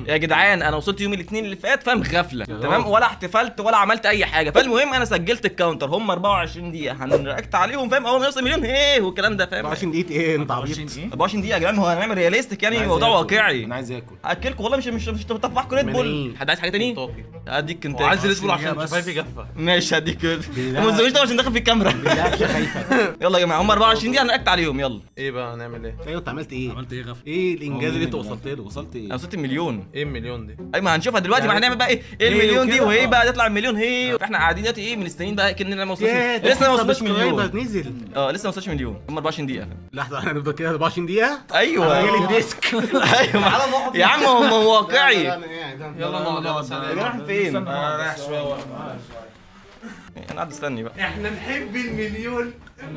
يا جدعان انا وصلت يوم الاثنين اللي فات فاهم غفله تمام ولا احتفلت ولا عملت اي حاجه فالمهم انا سجلت الكاونتر هم 24 دقيقه هنرياكت عليهم فاهم اول ما يوصل مليون ايه والكلام ده فاهم 24 دقيقة ايه انت عبيط 24 دقيقه يا جدعان هو هنعمل رياليستيك يعني موضوع واقعي انا عايز اكل اكلكم والله مش مش مش بتطفحكم ريد بول مين؟ حد عايز حاجه تاني اديك انت وعايز ريد بول عشان شفايفي جافه ماشي هديك كده ما تزودوش ده عشان داخل في الكاميرا يلا يا جماعه هم 24 دقيقه هنرياكت عليهم يلا ايه بقى هنعمل ايه؟ ايوه انت عملت ايه؟ عملت ايه غفله ايه الانجاز اللي انت وصلت له؟ وصلت انا ايه وصلت المليون ايه المليون دي؟ اي ما هنشوفها دلوقتي ما هنعمل بقى ايه ايه إيه المليون دي وكده، وايه آه. بقى تطلع المليون هي فاحنا قاعدين دلوقتي ايه مستنيين بقى كاننا ما وصلناش ياه، ده لسه ما في وصلناش سبسكرايبر مليون نزل اه لسه ما وصلناش مليون هم 24 دقيقه لحظة احنا هنفضل كده 24 دقيقة؟ ايوه جالي الديسك ايوه ما- يا عم هو هو واقعي يلا نقعد يلا يا جماعه رايح فين انا رايح شويه انا قاعد استني بقى احنا نحب المليون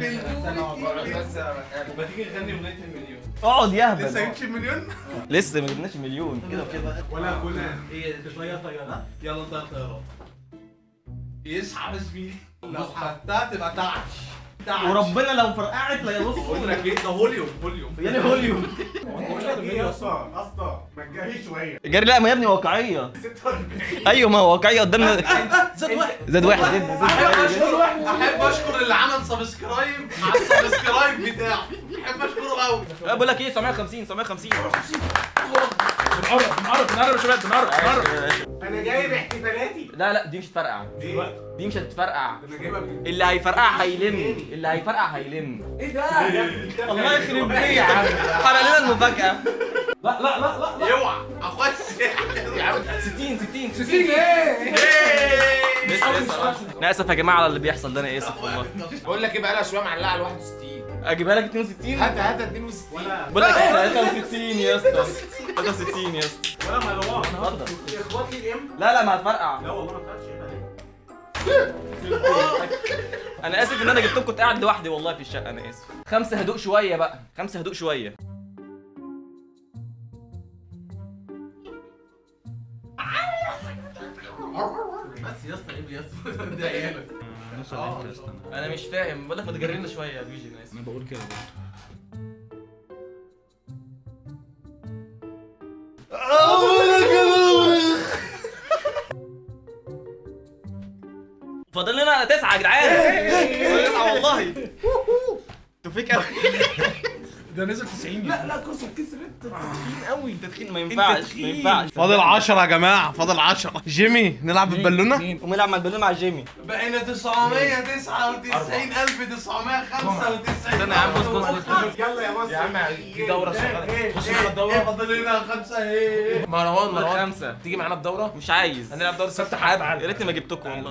ما تيجي نغني اغنيه المليون اقعد يا لسه هبل جبتش المليون لسه ما جبناش مليون كده وكده ولا كنا هي شويه طياره يلا نطير طيارات يصحى زميلي لو خدتها تبقى تعش تعش وربنا لو فرقعت لا يبص بقول لك ايه ده هوليوم هوليوم يعني هوليو يا اسطى اسطى ما تجهيش شوية جري لا ما يا ابني واقعيه ايوه ما هو واقعيه قدامنا زاد واحد زاد واحد زاد زاد احب اشكر احب اشكر اللي عمل سبسكرايب على السبسكرايب بتاعه احب اشكره قوي أه، بقول لك ايه 750 750 بنقرب بنقرب بنقرب يا شباب بنقرب بنقرب انا جايب احتفالاتي لا لا دي مش هتفرقع دي مش هتتفرقع انا جايبها من اللي هيفرقع هيلم اللي هيفرقع هيلم ايه ده؟ الله يخرب بيه يا عم حرق لنا المفاجأة لا لا لا لا اوعى اخش يا عم 60 60 60 ايه لسه لسه انا اسف يا جماعة على اللي بيحصل ده انا اسف والله بقول لك ايه بقى لها شويه معلقه على 61 اجيبها لك 62 هات هات 62 بقول لك 63 يا اسطى 63 يا اسطى ولا ما لو اتفضل اخواتي الام لا لا ما هتفرقع لا والله ما خدتش انا اسف ان انا جبتكم كنت قاعد لوحدي والله في الشقة انا اسف خمسة هدوء شوية بقى خمسة هدوء شوية بس يا اسطى ايه يا اسطى ده عيالك نوصل امتى يا اسطى انا مش فاهم بقول لك ما تجرينا شوية يا بيجي انا اسف انا بقول كده برضه فاضل لنا تسعة يا جدعان تسعة والله توفيق قوي ده نزل 90 لا لا كرسي كسرت تخين قوي انت تخين ما ينفعش ما ينفعش فاضل 10 يا جماعه فاضل 10 جيمي نلعب بالبالونه قوم العب مع البالون مع جيمي بقينا 999995 استنى يا عم بص بص بص يلا يا مصر يا عم في دورة شغالة خش معانا الدورة فاضل لنا خمسة ايه مروان مروان خمسة تيجي معانا الدورة مش عايز هنلعب دورة ست حلقات يا ريتني ما جبتكم والله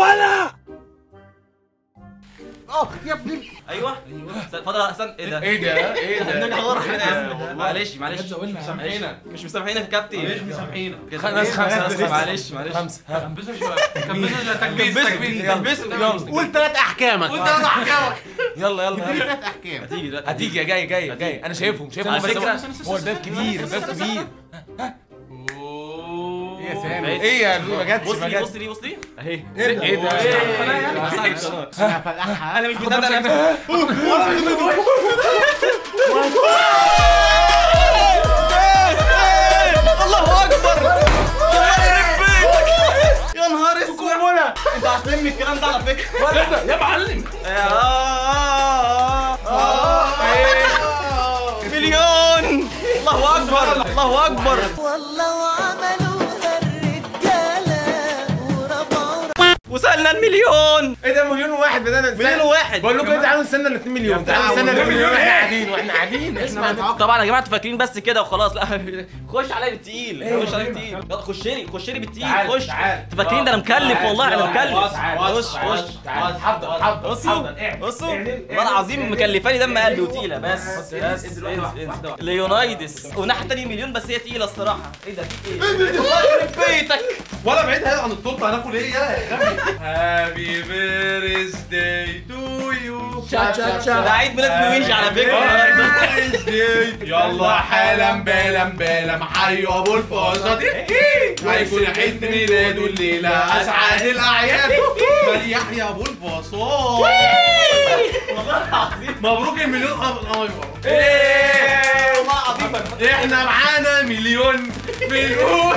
اه يا ابني ايوه استنى، فاضل استنى ايه ده ايه ده ايه نرجع ده ورا انا اسف معلش معلش مسامحينك مش مسامحينك يا كابتن مش مسامحينك كده. ناس خمسة ناس خمسة معلش معلش خمسة ها. كبسوا شوية كبسوا تكبيس كبسوا تكبيس كبسوا يلا قول ثلاث احكامك وانت انا احكامك يلا يلا اديني يلا ثلاث احكام هتيجي دلوقتي هتيجي يا جاي جاي جاي انا شايفهم شايفهم على بس فكرة- هو- هو الباب كبير الباب كبير ايه يا سامي ايه يا ابني ما جاتش بص ما لي جاتش بص لي بص لي اهي ايه ده ايه ده انا هفتحها انا مش مصدق نفسي الله اكبر الله يخرب بيتك يا نهار اسود انت عارفين الكلام ده على فكره يا معلم آه، آه، إيه. مليون الله اكبر الله اكبر والله وعملوها الرجالة وربعوا وصلنا المليون ايه ده مليون واحد بدانا مليون واحد بقول لكم ايه تعالوا نستنى ال 2 مليون تعالوا نستنى ال 2 مليون واحنا قاعدين واحنا قاعدين اسمع طبعا يا جماعه انتوا فاكرين بس كده وخلاص لا خش عليا بالتقيل خش عليا بالتقيل يلا خش لي خش لي بالتقيل تعال، خش تعال. انتوا فاكرين ده انا مكلف والله انا مكلف خش خش تعال حضر حضر بصوا بصوا والله العظيم مكلفاني دم قلبي وتقيله بس بس انزل انزل ليونايدس وناحيه تاني مليون بس هي تقيله الصراحه ايه ده في ايه؟ الله يخرب بيتك ولا بعيد عن التورته هناكل ايه يا غبي هابي بيرث داي تو يو ده عيد ميلاد لويجي على فكره يلا حالا بالا بالا حيوا ابو الفاصة هيكون عيد ميلاده الليلة اسعد الاعياد بل يحيى ابو الفاصات والله العظيم مبروك المليون الله يبارك ايه والله العظيم احنا معانا مليون مليون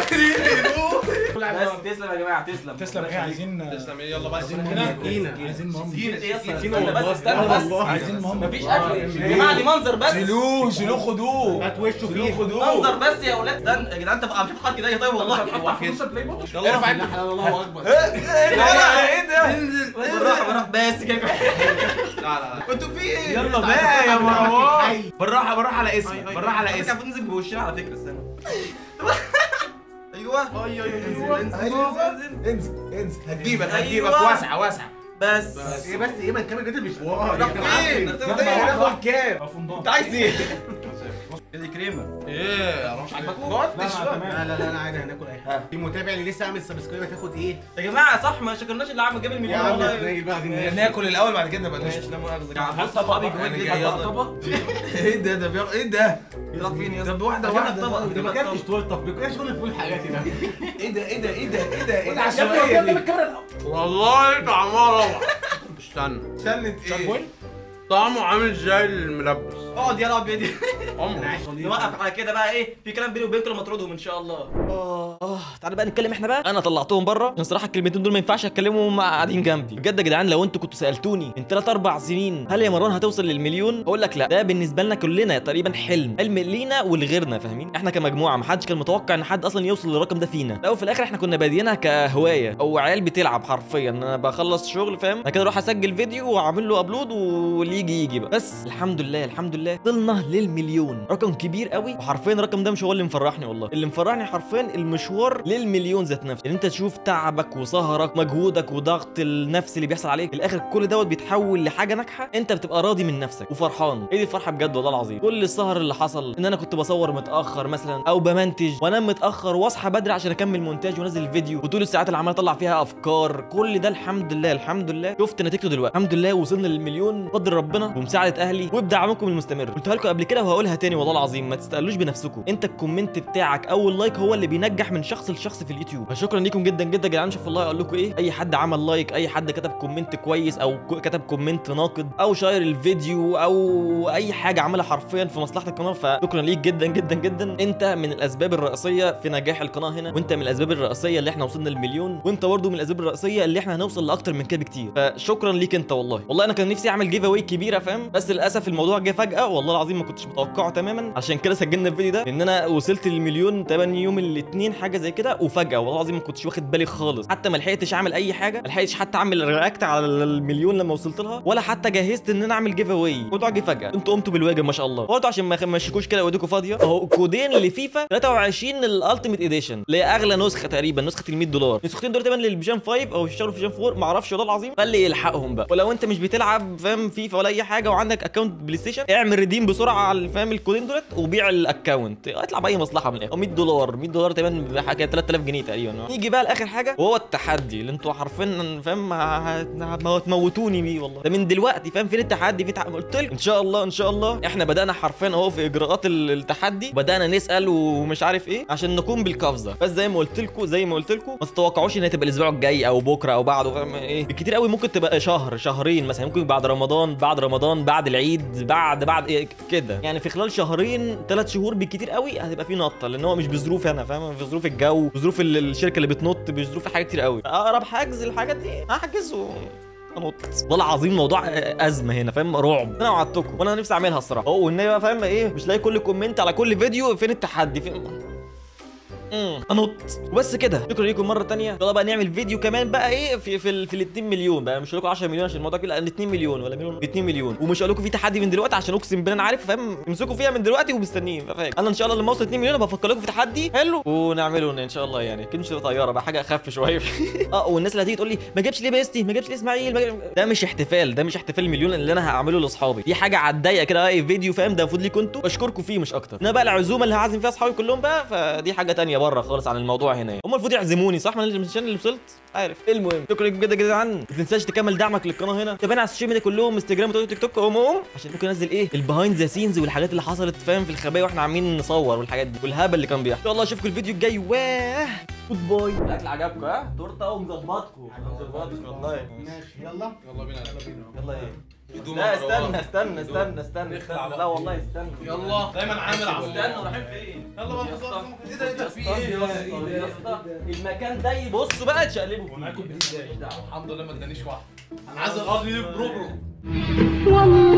تسلم يا جماعه تسلم تسلم ايه عايزين تسلم ايه يلا بقى عايزين سيبنا مهم عايزين مهم زينة ايه يا اسطى زينة استنى بس والله. استنى بس عايزين مهم مفيش اكل يا جماعه دي منظر بس شيلوه شيلوه خدوه هات وشه فيه منظر بس يا اولاد استنى يا جدعان انت عم تضحك كده طيب والله يلا ارفع ايدك الله اكبر ايه ده ايه ده انزل بالراحه بالراحه بس كده لا لا انتوا في ايه يلا بقى يا مروان بالراحه بالراحه على اسمي بالراحه على على اسمي اسمك ننزل بوشنا على فكره استنى ايوه اي اي انزل انزل انزل انزل انزل هتجيبك أيوة. هتجيبك واسعه واسعه بس ايه بس ايه ما الكاميرا جت مش واو راح فين؟ يا ابني هناخد كام؟ انت عايز ايه؟ دي كريمه ايه مش عاجبك لا لا لا انا عادي هناكل اي حاجه في متابع اللي لسه عامل سبسكرايب هتاخد ايه؟ يا جماعه صح ما شكرناش اللي عم جاب يا المليون عم والله اسماعيل بقى عايزين ناكل. ناكل الاول بعد كده نبقى ماشي نشرب لا مؤاخذه يا جماعه بص اصحابي جوه يعني البيت جاي هتبقى يلا. طبق ايه ده ده بيغ... ايه ده؟ راح فين يا طب اسطى؟ واحده هجيب لك واحده طبق طيب. هجيب ما لك كانش طبق طول التطبيق ايه شغل الفول حاجاتي ده؟ ايه ده ايه ده ايه ده ايه ده ايه ده العشوائيه دي؟ والله طعمها روعه استنى سنة ايه؟ طعمه عامل زي الملبس اقعد يلا اقعد بيدي عمر نوقف على كده بقى ايه في كلام بيني وبينكم لما تردهم ان شاء الله اه اه تعالى بقى نتكلم احنا بقى انا طلعتهم بره عشان صراحه الكلمتين دول ما ينفعش اتكلمهم وهم قاعدين جنبي بجد يا جدعان لو انتوا كنتوا سالتوني من 3 4 سنين هل يا مروان هتوصل للمليون اقول لك لا ده بالنسبه لنا كلنا تقريبا حلم حلم لينا ولغيرنا فاهمين احنا كمجموعه ما حدش كان متوقع ان حد اصلا يوصل للرقم ده فينا لا وفي الاخر احنا كنا بادينها كهوايه او عيال بتلعب حرفيا انا بخلص شغل فاهم انا كده اروح اسجل فيديو واعمل له ابلود واللي يجي يجي بقى بس الحمد لله الحمد لله وصلنا للمليون رقم كبير قوي وحرفيا الرقم ده مش هو اللي مفرحني والله اللي مفرحني حرفيا المشوار للمليون ذات نفسه ان انت تشوف تعبك وسهرك مجهودك وضغط النفس اللي بيحصل عليك في الاخر كل دوت بيتحول لحاجه ناجحه انت بتبقى راضي من نفسك وفرحان ايه دي الفرحه بجد والله العظيم كل السهر اللي حصل ان انا كنت بصور متاخر مثلا او بمنتج وانام متاخر واصحى بدري عشان اكمل مونتاج وانزل الفيديو وطول الساعات اللي عمال اطلع فيها افكار كل ده الحمد لله الحمد لله شفت نتيجته دلوقتي الحمد لله وصلنا للمليون بفضل ربنا ومساعده اهلي وبدعمكم المستمر قلتها لكم قبل كده وهقولها تاني والله العظيم ما تستقلوش بنفسكم انت الكومنت بتاعك او اللايك هو اللي بينجح من شخص لشخص في اليوتيوب فشكرا ليكم جدا جدا يا جدعان شوف والله اقول لكم ايه اي حد عمل لايك اي حد كتب كومنت كويس او ك- كتب كومنت ناقد او شاير الفيديو او اي حاجه عملها حرفيا في مصلحه القناه فشكرا ليك جدا جدا جدا انت من الاسباب الرئيسيه في نجاح القناه هنا وانت من الاسباب الرئيسيه اللي احنا وصلنا للمليون وانت برضه من الاسباب الرئيسيه اللي احنا هنوصل لاكتر من كده بكتير فشكرا ليك انت والله والله انا كان نفسي اعمل جيف اواي كبيره فاهم بس للاسف الموضوع جه فجاه والله العظيم ما كنتش متوقعه تماما عشان كده سجلنا الفيديو ده ان انا وصلت للمليون تقريبا يوم الاثنين حاجه زي كده وفجاه والله العظيم ما كنتش واخد بالي خالص حتى ما لحقتش اعمل اي حاجه ما لحقتش حتى اعمل رياكت على المليون لما وصلت لها ولا حتى جهزت ان انا اعمل جيف اواي الموضوع جه فجاه انتوا قمتوا بالواجب ما شاء الله برضه عشان ما يمشيكوش كده ايديكم فاضيه اهو كودين لفيفا 23 الالتيميت اديشن اللي هي اغلى نسخه تقريبا نسخه ال 100 دولار النسختين دول تقريبا للبيجان 5 او بيشتغلوا في بيجان 4 ما اعرفش والله العظيم فاللي يلحقهم بقى ولو انت مش بتلعب فاهم فيفا ولا اي حاجه وعندك اكونت بلاي ستيشن اعمل ريديم بسرعه على فاهم الكودين دولت وبيع الاكونت اطلع باي مصلحه من الاخر 100 دولار 100 دولار تقريبا بحاجه 3000 جنيه تقريبا نيجي بقى لاخر حاجه وهو التحدي اللي انتوا حرفيا فاهم هتموتوني بيه والله ده من دلوقتي فاهم فين التحدي في تح... قلت لكم ان شاء الله ان شاء الله احنا بدانا حرفيا اهو في اجراءات ال- التحدي بدانا نسال ومش عارف ايه عشان نقوم بالقفزه بس زي ما قلت لكم زي ما قلت لكم ما تتوقعوش ان هي تبقى الاسبوع الجاي او بكره او بعده فاهم ايه بالكتير قوي ممكن تبقى شهر شهرين مثلا ممكن بعد رمضان بعد رمضان بعد العيد بعد بعد إيه كده يعني في خلال شهرين ثلاث شهور بالكتير قوي هتبقى في نطه لان هو مش بظروفي انا فاهم في ظروف الجو بظروف ال- الشركه اللي بتنط بظروف حاجات كتير قوي اقرب حجز الحاجات دي هحجز و انط والله العظيم موضوع ازمه هنا فاهم رعب انا وعدتكم وانا نفسي اعملها الصراحه هو والنبي بقى فاهم ايه مش لاقي كل كومنت على كل فيديو فين التحدي فين امم انط وبس كده شكرا ليكم مره تانية يلا بقى نعمل فيديو كمان بقى ايه في في, ال- في ال 2 مليون بقى مش هقول لكم 10 مليون عشان الموضوع كده لا 2 مليون ولا مليون 2 مليون ومش هقول لكم في تحدي من دلوقتي عشان اقسم بالله انا عارف فاهم امسكوا فيها من دلوقتي ومستنيين فاهم انا ان شاء الله لما اوصل 2 مليون بفكر لكم في تحدي حلو ونعمله ان شاء الله يعني كنش طياره بقى حاجه اخف شويه اه والناس اللي هتيجي تقول لي ما جابش ليه بيستي ما جابش ليه اسماعيل ما جابش- ده مش احتفال ده مش احتفال المليون اللي انا هعمله لاصحابي دي حاجه على الضيقه كده ايه فيديو فاهم ده المفروض ليكم انتوا بشكركم فيه مش اكتر انا بقى العزومه اللي هعزم فيها اصحابي كلهم بقى فدي حاجه تانية بره خالص عن الموضوع هنا هم المفروض يعزموني صح ما انا مش أنا اللي وصلت عارف المهم شكرا لكم جدا جدا عنه ما تنساش تكمل دعمك للقناه هنا تابعنا على السوشيال ميديا كلهم انستجرام وتيك توك تيك توك هم عشان ممكن انزل ايه البيهايند ذا سينز والحاجات اللي حصلت فاهم في الخبايا واحنا عاملين نصور والحاجات دي والهبل اللي كان بيحصل ان شاء الله اشوفكم الفيديو الجاي واه جود باي الاكل عجبكم ها تورته ومظبطكم مظبطكم والله ماشي يلا يلا بينا يلا ايه لا استنى استنى استنى استنى استنى لا والله استنى يلا دايما عامل عصفور استنى رايحين فين؟ يلا بقى يا اسطى. ايه ده ايه ده في ايه يا اسطى يا اسطى المكان ده بصوا بقى تشقلبوا فيه الحمد لله ما ادانيش واحده انا عايز اقضي برو برو والله